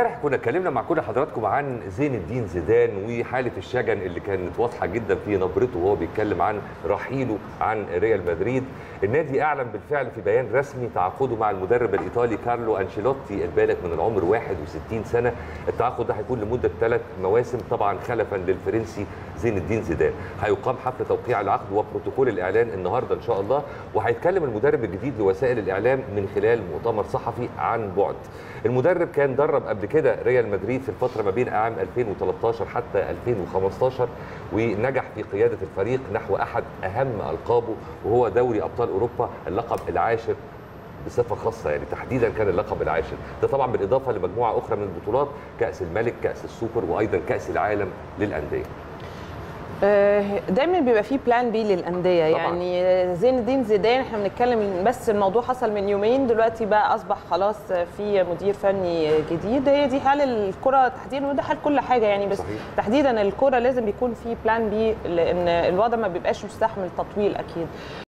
امبارح كنا اتكلمنا مع كل حضراتكم عن زين الدين زيدان وحاله الشجن اللي كانت واضحه جدا في نبرته وهو بيتكلم عن رحيله عن ريال مدريد النادي اعلن بالفعل في بيان رسمي تعاقده مع المدرب الايطالي كارلو انشيلوتي البالغ من العمر 61 سنه التعاقد ده هيكون لمده ثلاث مواسم طبعا خلفا للفرنسي زين الدين زيدان هيقام حفل توقيع العقد وبروتوكول الاعلان النهارده ان شاء الله وهيتكلم المدرب الجديد لوسائل الاعلام من خلال مؤتمر صحفي عن بعد المدرب كان درب قبل كده ريال مدريد في الفتره ما بين عام 2013 حتى 2015 ونجح في قياده الفريق نحو احد اهم القابه وهو دوري ابطال اوروبا اللقب العاشر بصفه خاصه يعني تحديدا كان اللقب العاشر ده طبعا بالاضافه لمجموعه اخرى من البطولات كاس الملك كاس السوبر وايضا كاس العالم للانديه دايما بيبقى فيه بلان بي للانديه طبعاً. يعني زين الدين زيدان احنا بنتكلم بس الموضوع حصل من يومين دلوقتي بقى اصبح خلاص في مدير فني جديد هي دي حال الكره تحديدا وده حال كل حاجه يعني بس صحيح. تحديدا الكره لازم يكون في بلان بي لان الوضع ما بيبقاش مستحمل تطويل اكيد